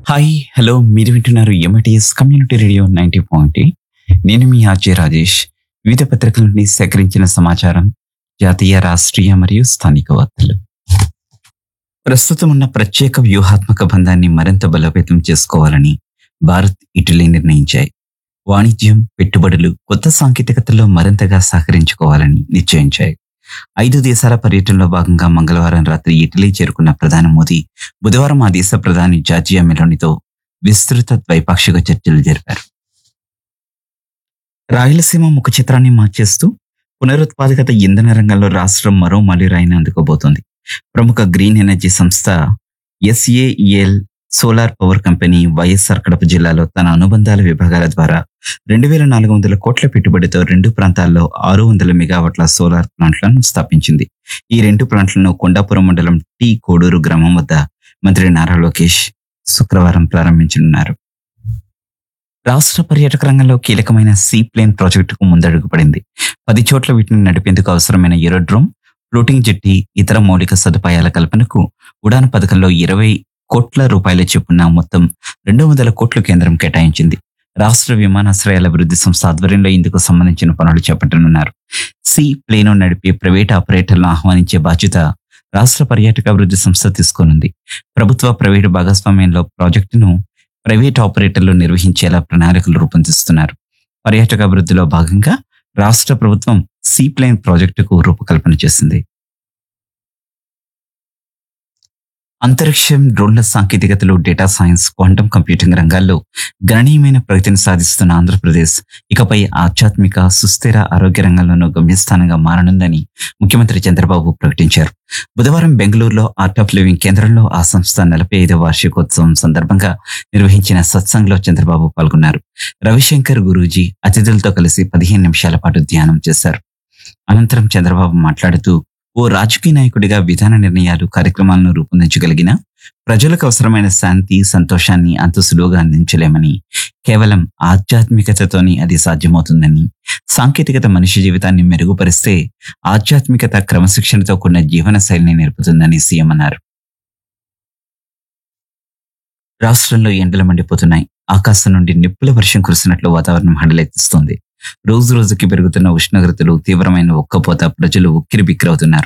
hi hello మీరు వింటున్నారు M I T S community radio ninety point నేను మీ ఆర్జే రాజేష్ వివిధ పత్రికల నుండి సేకరించిన సమాచారం జాతీయ రాష్ట్రీయ మరియు స్థానిక వార్తలు ప్రస్తుతం ఉన్న ప్రత్యేక వ్యూహాత్మక బంధాన్ని మరింత బలోపేతం చేసుకోవాలని భారత్ ఇటలీ నిర్ణయించాయి వాణిజ్యం పెట్టుబడులు కొత్త సాంకేతికతల్లో మరింతగా సహకరించుకోవాలని నిశ్చయించాయి ఐదు దేశాల పర్యటనలో భాగంగా మంగళవారం రాత్రి ఇటలీ చేరుకున్న ప్రధాని మోదీ బుధవారం ఆ దేశ ప్రధాని జార్జియా మెలోనితో విస్తృత ద్వైపాక్షిక చర్చలు జరిపారు రాయలసీమ ముఖ చిత్రాన్ని మార్చేస్తూ పునరుత్పాదకత ఇంధన రంగంలో రాష్ట్రం మరో మలిరాయిని అందుకోబోతోంది ప్రముఖ గ్రీన్ ఎనర్జీ సంస్థ S A E L solar power company Y S R Kadapa జిల్లాలో తన అనుబంధాల విభాగాల ద్వారా రెండు వేల నాలుగు వందల కోట్ల పెట్టుబడితో రెండు ప్రాంతాల్లో ఆరు వందల మెగావాట్ల సోలార్ ప్లాంట్లను స్థాపించింది ఈ రెండు ప్లాంట్లను కొండాపురం మండలం టి కోడూరు గ్రామం వద్ద మంత్రి నారా లోకేష్ శుక్రవారం ప్రారంభించనున్నారు రాష్ట్ర పర్యాటక రంగంలో కీలకమైన సీ ప్లేన్ ప్రాజెక్టుకు ముందడుగు పడింది పది చోట్ల వీటిని నడిపేందుకు అవసరమైన ఏరోడ్రోమ్ ఫ్లోటింగ్ జెట్టి ఇతర మౌలిక సదుపాయాల కల్పనకు ఉడాన్ పథకంలో ఇరవై కోట్ల రూపాయల చొప్పున మొత్తం రెండు వందల కోట్లు కేంద్రం కేటాయించింది రాష్ట్ర విమానాశ్రయాల అభివృద్ధి సంస్థ ఆధ్వర్యంలో ఇందుకు సంబంధించిన పనులు చేపట్టనున్నారు సి ప్లేను నడిపే ప్రైవేట్ ఆపరేటర్లను ఆహ్వానించే బాధ్యత రాష్ట్ర పర్యాటక అభివృద్ధి సంస్థ తీసుకొనుంది ప్రభుత్వ ప్రైవేటు భాగస్వామ్యంలో ప్రాజెక్టును ప్రైవేట్ ఆపరేటర్లు నిర్వహించేలా ప్రణాళికలు రూపొందిస్తున్నారు పర్యాటక అభివృద్ధిలో భాగంగా రాష్ట్ర ప్రభుత్వం సీ ప్లేన్ ప్రాజెక్టుకు రూపకల్పన చేసింది అంతరిక్షం డ్రోన్ల సాంకేతికతలు డేటా సైన్స్ క్వాంటం కంప్యూటింగ్ రంగాల్లో గణనీయమైన ప్రగతిని సాధిస్తున్న ఆంధ్రప్రదేశ్ ఇకపై ఆధ్యాత్మిక సుస్థిర ఆరోగ్య రంగంలోనూ గమ్యస్థానంగా మారనుందని ముఖ్యమంత్రి చంద్రబాబు ప్రకటించారు బుధవారం బెంగళూరులో ఆర్ట్ ఆఫ్ లివింగ్ కేంద్రంలో ఆ సంస్థ నలభై ఐదవ వార్షికోత్సవం సందర్భంగా నిర్వహించిన సత్సంగ్లో చంద్రబాబు పాల్గొన్నారు రవిశంకర్ గురూజీ అతిథులతో కలిసి పదిహేను నిమిషాల పాటు ధ్యానం చేశారు అనంతరం చంద్రబాబు మాట్లాడుతూ ఓ రాజకీయ నాయకుడిగా విధాన నిర్ణయాలు కార్యక్రమాలను రూపొందించగలిగిన ప్రజలకు అవసరమైన శాంతి సంతోషాన్ని అంత సులువుగా అందించలేమని కేవలం ఆధ్యాత్మికతతోని అది సాధ్యమవుతుందని సాంకేతికత మనిషి జీవితాన్ని మెరుగుపరిస్తే ఆధ్యాత్మికత క్రమశిక్షణతో కూడిన జీవన శైలిని నేర్పుతుందని సీఎం అన్నారు రాష్ట్రంలో ఎండలు మండిపోతున్నాయి ఆకాశం నుండి నిప్పుల వర్షం కురిసినట్లు వాతావరణం హడలెత్తిస్తోంది రోజు రోజుకి పెరుగుతున్న ఉష్ణోగ్రతలు తీవ్రమైన ఉక్కపోత ప్రజలు ఉక్కిరి బిక్కిరవుతున్నారు